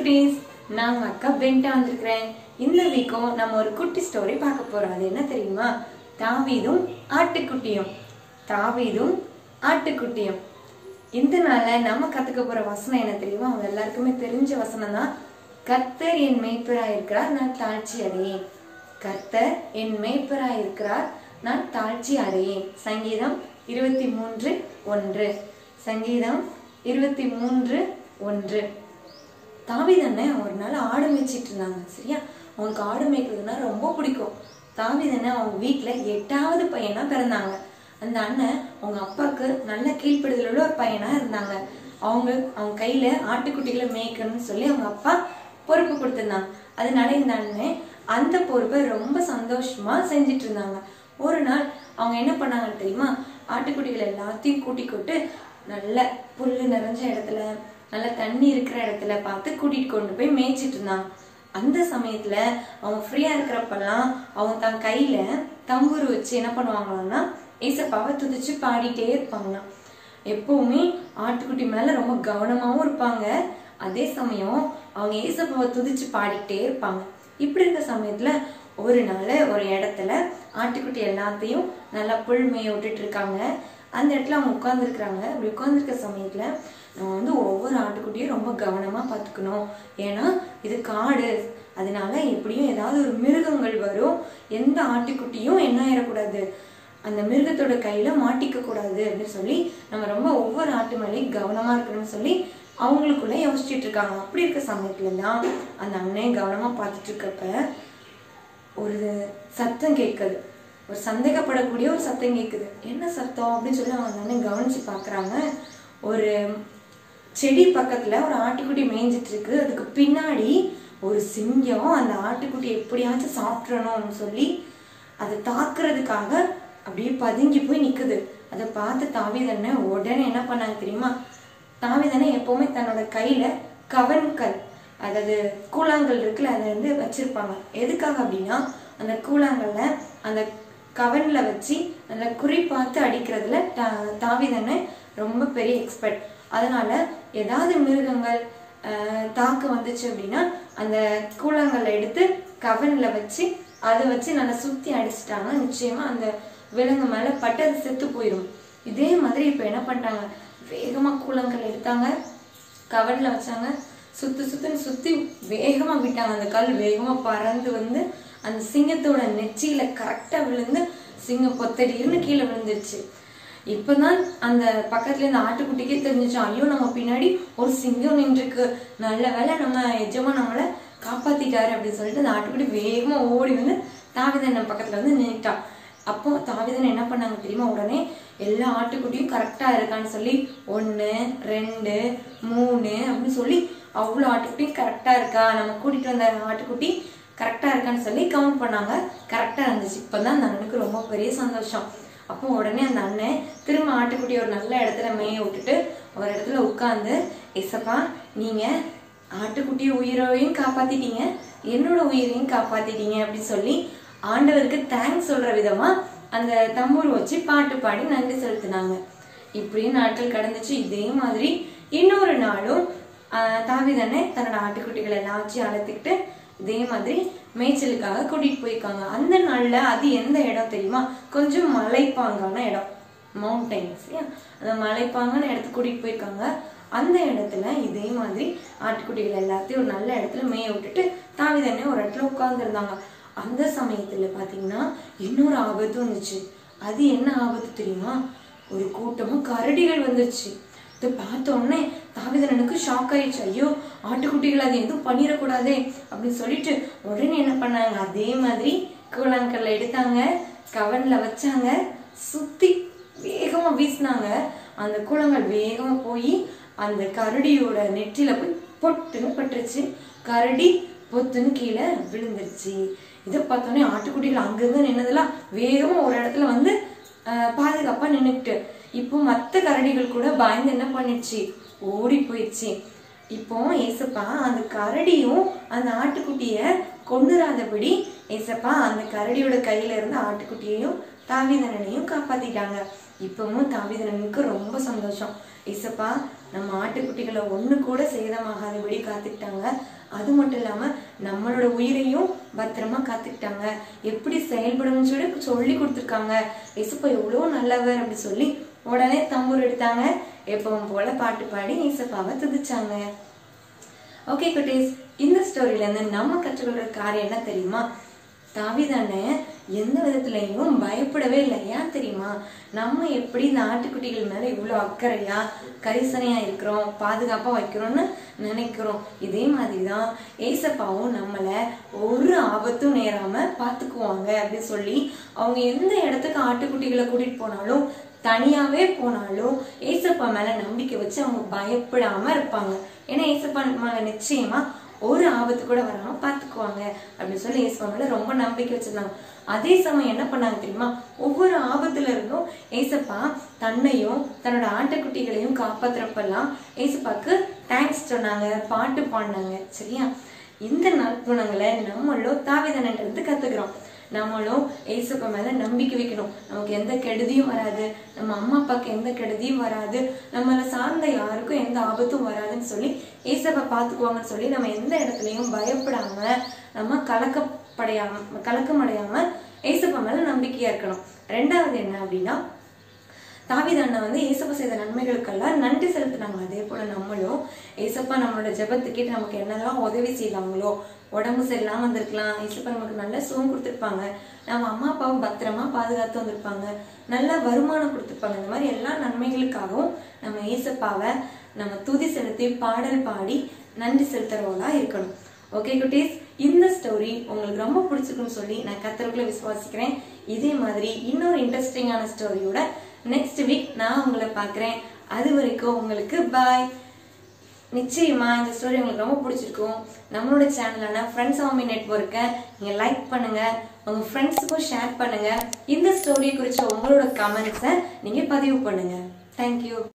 குட்டீஸ் நான் உங்க அக்கா பென்டா வந்திருக்கிறேன் இந்த வீக்கும் நம்ம ஒரு குட்டி ஸ்டோரி பார்க்க போறோம் அது என்ன தெரியுமா தாவீதும் ஆட்டுக்குட்டியும் தாவீதும் ஆட்டுக்குட்டியும் இந்த நாள்ல நம்ம கத்துக்க போற வசனம் என்ன தெரியுமா அவங்க எல்லாருக்குமே தெரிஞ்ச வசனம் தான் கர்த்தர் என் மேய்ப்பராய் இருக்கிறார் நான் தாழ்ச்சி அடையேன் கர்த்தர் என் மேய்ப்பராய் இருக்கிறார் நான் தாழ்ச்சி அடையேன் சங்கீதம் இருபத்தி மூன்று ஒன்று சங்கீதம் இருபத்தி மூன்று ஒன்று தாவிதண்ணே ஒரு நாள் ஆடு மேய்ச்சிட்டு இருந்தாங்க சரியா அவங்களுக்கு ஆடு மேய்க்கிறதுனா ரொம்ப பிடிக்கும் தாவிதண்ணே அவங்க வீட்டுல எட்டாவது பையனா பிறந்தாங்க அந்த அண்ணன் அவங்க அப்பாவுக்கு நல்ல கீழ்ப்படுதல் உள்ள ஒரு பையனா இருந்தாங்க அவங்க அவங்க கையில ஆட்டுக்குட்டிகளை மேய்க்கணும்னு சொல்லி அவங்க அப்பா பொறுப்பு கொடுத்திருந்தாங்க அதனால இந்த அண்ணன் அந்த பொறுப்பை ரொம்ப சந்தோஷமா செஞ்சுட்டு இருந்தாங்க ஒரு நாள் அவங்க என்ன பண்ணாங்கன்னு தெரியுமா ஆட்டுக்குட்டிகள் எல்லாத்தையும் கூட்டி கொண்டு நல்ல புல்லு நிறைஞ்ச இடத்துல நல்ல தண்ணி இருக்கிற இடத்துல பார்த்து கூட்டிட்டு கொண்டு போய் மேய்ச்சிட்டு இருந்தாங்க அந்த சமயத்துல அவங்க ஃப்ரீயா இருக்கிறப்பெல்லாம் அவங்க தன் கையில தம்புரு வச்சு என்ன பண்ணுவாங்களான்னா ஏசப்பாவை துதிச்சு பாடிட்டே இருப்பாங்களாம் எப்பவுமே ஆட்டுக்குட்டி மேல ரொம்ப கவனமாவும் இருப்பாங்க அதே சமயம் அவங்க ஏசப்பாவை துதிச்சு பாடிட்டே இருப்பாங்க இப்படி இருக்க சமயத்துல ஒரு நாள் ஒரு இடத்துல ஆட்டுக்குட்டி எல்லாத்தையும் நல்லா புல் மேய விட்டுட்டு இருக்காங்க அந்த இடத்துல அவங்க உட்காந்துருக்குறாங்க அப்படி உட்காந்துருக்க சமயத்துல நம்ம வந்து ஒவ்வொரு ஆட்டுக்குட்டியும் ரொம்ப கவனமா பார்த்துக்கணும் ஏன்னா இது காடு அதனால எப்படியும் ஏதாவது ஒரு மிருகங்கள் வரும் எந்த ஆட்டுக்குட்டியும் என்ன ஆயிடக்கூடாது அந்த மிருகத்தோட கையில மாட்டிக்க கூடாது அப்படின்னு சொல்லி நம்ம ரொம்ப ஒவ்வொரு ஆட்டு மேலேயும் கவனமா இருக்கணும்னு சொல்லி அவங்களுக்குள்ள யோசிச்சுட்டு இருக்காங்க அப்படி இருக்க சமயத்துல தான் அந்த அண்ணன் கவனமா பார்த்துட்டு இருக்கப்ப ஒரு சத்தம் கேட்குது ஒரு சந்தேகப்படக்கூடிய ஒரு சத்தம் கேட்குது என்ன சத்தம் அப்படின்னு சொல்லி அவங்க அண்ணன் கவனிச்சு பார்க்கறாங்க ஒரு செடி பக்கத்துல ஒரு ஆட்டுக்குட்டி மேய்ஞ்சிட்டு இருக்கு அதுக்கு பின்னாடி ஒரு சிங்கம் அந்த ஆட்டுக்குட்டி எப்படியாச்சும் சாப்பிட்றணும்னு சொல்லி அதை தாக்குறதுக்காக அப்படியே பதுங்கி போய் நிக்குது அதை பார்த்து தாவிதண்ண உடனே என்ன பண்ணாங்க தெரியுமா தாவிதண்ண எப்பவுமே தன்னோட கையில கவன்கள் அதாவது கூழாங்கல் இருக்குல்ல அதை வந்து வச்சிருப்பாங்க எதுக்காக அப்படின்னா அந்த கூழாங்கல்ல அந்த கவன்ல வச்சு அந்த குறி பார்த்து அடிக்கிறதுல தா- தாவிதண்ண ரொம்ப பெரிய எக்ஸ்பர்ட் அதனால ஏதாவது மிருகங்கள் ஆஹ், தாக்கு வந்துச்சு அப்படின்னா அந்த கூழாங்கல்ல எடுத்து கவன்ல வச்சு அதை வச்சு நல்லா சுத்தி அடிச்சிட்டாங்கன்னா நிச்சயமா அந்த விலங்கு மேல பட்டு அது செத்து போயிடும் இதே மாதிரி இப்ப என்ன பண்ணிட்டாங்க வேகமா கூழாங்கல் எடுத்தாங்க கவன்ல வச்சாங்க சுத்து சுத்துன்னு சுத்தி வேகமா விட்டாங்க அந்த கல் வேகமா பறந்து வந்து அந்த சிங்கத்தோட நெச்சியில கரெக்டா விழுந்து சிங்கம் பொத்தடின்னு கீழே விழுந்துருச்சு இப்பதான் அந்த பக்கத்துல இருந்த ஆட்டுக்குட்டிக்கே தெரிஞ்சுச்சு ஐயோ நம்ம பின்னாடி ஒரு சிங்கம் நின்றுருக்கு நல்ல வேளை நம்ம எஜமா நம்மளை காப்பாத்திட்டாரு அப்படின்னு சொல்லிட்டு அந்த ஆட்டுக்குட்டி வேகமா ஓடி வந்து தாவிதன் பக்கத்துல வந்து நின்னுட்டான் அப்போ தாவிதன் என்ன பண்ணாங்க தெரியுமா உடனே எல்லா ஆட்டுக்குட்டியும் கரெக்டா இருக்கான்னு சொல்லி ஒண்ணு ரெண்டு மூணு அப்படின்னு சொல்லி அவ்வளோ ஆட்டுக்குட்டியும் கரெக்டா இருக்கா நம்ம கூட்டிட்டு வந்த ஆட்டுக்குட்டி கரெக்டா இருக்கான்னு சொல்லி கவுண்ட் பண்ணாங்க கரெக்டா இருந்துச்சு இப்பதான் அந்த அண்ணனுக்கு ரொம்ப பெரிய சந்தோஷம் அப்போ உடனே அந்த அண்ணன் திரும்ப ஆட்டுக்குட்டி ஒரு நல்ல இடத்துல மேய விட்டுட்டு ஒரு இடத்துல உட்கார்ந்து எசப்பா நீங்க ஆட்டுக்குட்டி உயிரையும் காப்பாத்திட்டீங்க என்னோட உயிரையும் காப்பாத்திட்டீங்க அப்படின்னு சொல்லி ஆண்டவருக்கு தேங்க்ஸ் சொல்ற விதமா அந்த தம்பூர் வச்சு பாட்டு பாடி நன்றி செலுத்தினாங்க இப்படியே நாட்கள் கடந்துச்சு இதே மாதிரி இன்னொரு நாளும் ஆஹ் தாவிதண்ணே தன்னோட ஆட்டுக்குட்டிகளை எல்லாம் வச்சு அழைத்துக்கிட்டு இதே மாதிரி மேய்ச்சலுக்காக கூட்டிட்டு போயிருக்காங்க அந்த நாள்ல அது எந்த இடம் தெரியுமா கொஞ்சம் மலைப்பாங்கான இடம் மவுண்டைன்ஸ் அந்த மலைப்பாங்கான இடத்துக்கு கூட்டிட்டு போயிருக்காங்க அந்த இடத்துல இதே மாதிரி ஆட்டுக்குட்டிகள் எல்லாத்தையும் ஒரு நல்ல இடத்துல மேய விட்டுட்டு தாவிதண்ணே ஒரு இடத்துல உட்கார்ந்துருந்தாங்க அந்த சமயத்துல பாத்தீங்கன்னா இன்னொரு ஆபத்து வந்துச்சு அது என்ன ஆபத்து தெரியுமா ஒரு கூட்டமும் கரடிகள் வந்துருச்சு இதை பார்த்த உடனே தாவிதனனுக்கு ஷாக் ஆயிடுச்சு ஐயோ ஆட்டுக்குட்டிகள் அது எதுவும் பண்ணிடக்கூடாதே அப்படின்னு சொல்லிட்டு உடனே என்ன பண்ணாங்க அதே மாதிரி கூழாங்கல்ல எடுத்தாங்க கவன்ல வச்சாங்க சுத்தி வேகமா வீசினாங்க அந்த கூழாங்கல் வேகமா போய் அந்த கரடியோட நெற்றில போய் பொட்டுன்னு பட்டுருச்சு கரடி பொத்துன்னு கீழே விழுந்துருச்சு இதை பார்த்தோன்னே ஆட்டுக்குட்டிகள் அங்கிருந்து நின்னதெல்லாம் வேகமா ஒரு இடத்துல வந்து ஆஹ், பாதுகாப்பா நின்னுக்கிட்டு இப்போ மத்த கரடிகள் கூட பயந்து என்ன பண்ணிடுச்சு ஓடி போயிடுச்சு இப்போ ஏசப்பா அந்த கரடியும் அந்த ஆட்டுக்குட்டிய கொண்டுராதபடி ஏசப்பா அந்த கரடியோட கையில இருந்து ஆட்டுக்குட்டியையும் தாவிதனனையும் காப்பாத்திட்டாங்க இப்பவும் தாவிதனனுக்கு ரொம்ப சந்தோஷம் ஏசப்பா நம்ம ஆட்டுக்குட்டிகளை ஒண்ணு கூட சேதமாகாதபடி காத்துக்கிட்டாங்க அது மட்டும் இல்லாம நம்மளோட உயிரையும் பத்திரமா காத்துக்கிட்டாங்க எப்படி செயல்படணும்னு சொல்லி சொல்லி கொடுத்துருக்காங்க இசப்பா எவ்வளோ நல்லவர் அப்படி சொல்லி உடனே தம்பூர் எடுத்தாங்க எப்பவும் போல பாட்டு பாடி இசப்பாவை துதிச்சாங்க ஓகே குட்டீஸ் இந்த ஸ்டோரியில இருந்து நம்ம கற்றுக்கொள்ற காரியம் என்ன தெரியுமா தாவிதானே எந்த விதத்துலயும் பயப்படவே இல்லை ஏன் தெரியுமா நம்ம எப்படி இந்த ஆட்டுக்குட்டிகள் மேல இவ்வளவு அக்கறையா கரிசனையா இருக்கிறோம் பாதுகாப்பா வைக்கிறோம்னு நினைக்கிறோம் இதே மாதிரிதான் ஏசப்பாவும் நம்மள ஒரு ஆபத்தும் நேராம பாத்துக்குவாங்க அப்படின்னு சொல்லி அவங்க எந்த இடத்துக்கு ஆட்டுக்குட்டிகளை கூட்டிட்டு போனாலும் தனியாவே போனாலும் ஏசப்பா மேல நம்பிக்கை வச்சு அவங்க பயப்படாம இருப்பாங்க ஏன்னா ஏசப்பா மேல நிச்சயமா ஒரு ஆபத்து கூட வராம பாத்துக்குவாங்க அப்படின்னு சொல்லி ஏசப்பா மேல ரொம்ப நம்பிக்கை வச்சிருந்தாங்க அதே சமயம் என்ன பண்ணாங்க தெரியுமா ஒவ்வொரு ஆபத்துல இருந்தும் ஏசப்பா தன்னையும் தன்னோட ஆட்டுக்குட்டிகளையும் காப்பாத்துறப்பெல்லாம் ஏசப்பாக்கு தேங்க்ஸ் சொன்னாங்க பாட்டு பாடினாங்க சரியா இந்த நற்குணங்களை நம்மளும் தாவிதனன் இருந்து கத்துக்கிறோம் நம்மளும் ஏசப்பா மேல நம்பிக்கை வைக்கணும் நமக்கு எந்த கெடுதியும் வராது நம்ம அம்மா அப்பாவுக்கு எந்த கெடுதியும் வராது நம்மள சார்ந்த யாருக்கும் எந்த ஆபத்தும் வராதுன்னு சொல்லி ஏசப்பா பாத்துக்குவாங்கன்னு சொல்லி நம்ம எந்த இடத்துலயும் பயப்படாம நம்ம கலக்கப்படையாம கலக்கம் அடையாம ஏசப்பா மேல நம்பிக்கையா இருக்கணும் ரெண்டாவது என்ன அப்படின்னா தாவீது அண்ணா வந்து ஏசப்பா செய்த நன்மைகளுக்கெல்லாம் நன்றி செலுத்தினாங்க அதே போல நம்மளும் ஏசப்பா நம்மளோட ஜெபத்துக்கு நமக்கு என்னெல்லாம் உதவி செய்தாங்களோ உடம்பு சரியில்லாம வந்திருக்கலாம் ஏசப்பா நமக்கு நல்ல சுகம் கொடுத்துருப்பாங்க நம்ம அம்மா அப்பாவும் பத்திரமா பாதுகாத்து வந்திருப்பாங்க நல்ல வருமானம் கொடுத்துருப்பாங்க இந்த மாதிரி எல்லா நன்மைகளுக்காகவும் நம்ம ஏசப்பாவை நம்ம துதி செலுத்தி பாடல் பாடி நன்றி செலுத்துறவங்களா இருக்கணும் ஓகே குட்டீஸ் இந்த ஸ்டோரி உங்களுக்கு ரொம்ப பிடிச்சிருக்குன்னு சொல்லி நான் கத்தருக்குள்ள விசுவாசிக்கிறேன் இதே மாதிரி இன்னொரு இன்ட்ரெஸ்டிங்கான ஸ்டோரியோட நெக்ஸ்ட் வீக் நான் உங்களை பார்க்குறேன் அது வரைக்கும் உங்களுக்கு பாய் நிச்சயமா இந்த ஸ்டோரி உங்களுக்கு ரொம்ப பிடிச்சிருக்கும் நம்மளோட சேனலான ஃப்ரெண்ட்ஸ் ஆமி நெட்ஒர்க்கை நீங்கள் லைக் பண்ணுங்க உங்க ஃப்ரெண்ட்ஸுக்கும் ஷேர் பண்ணுங்க இந்த ஸ்டோரி குறித்த உங்களோட கமெண்ட்ஸை நீங்கள் பதிவு பண்ணுங்க தேங்க்யூ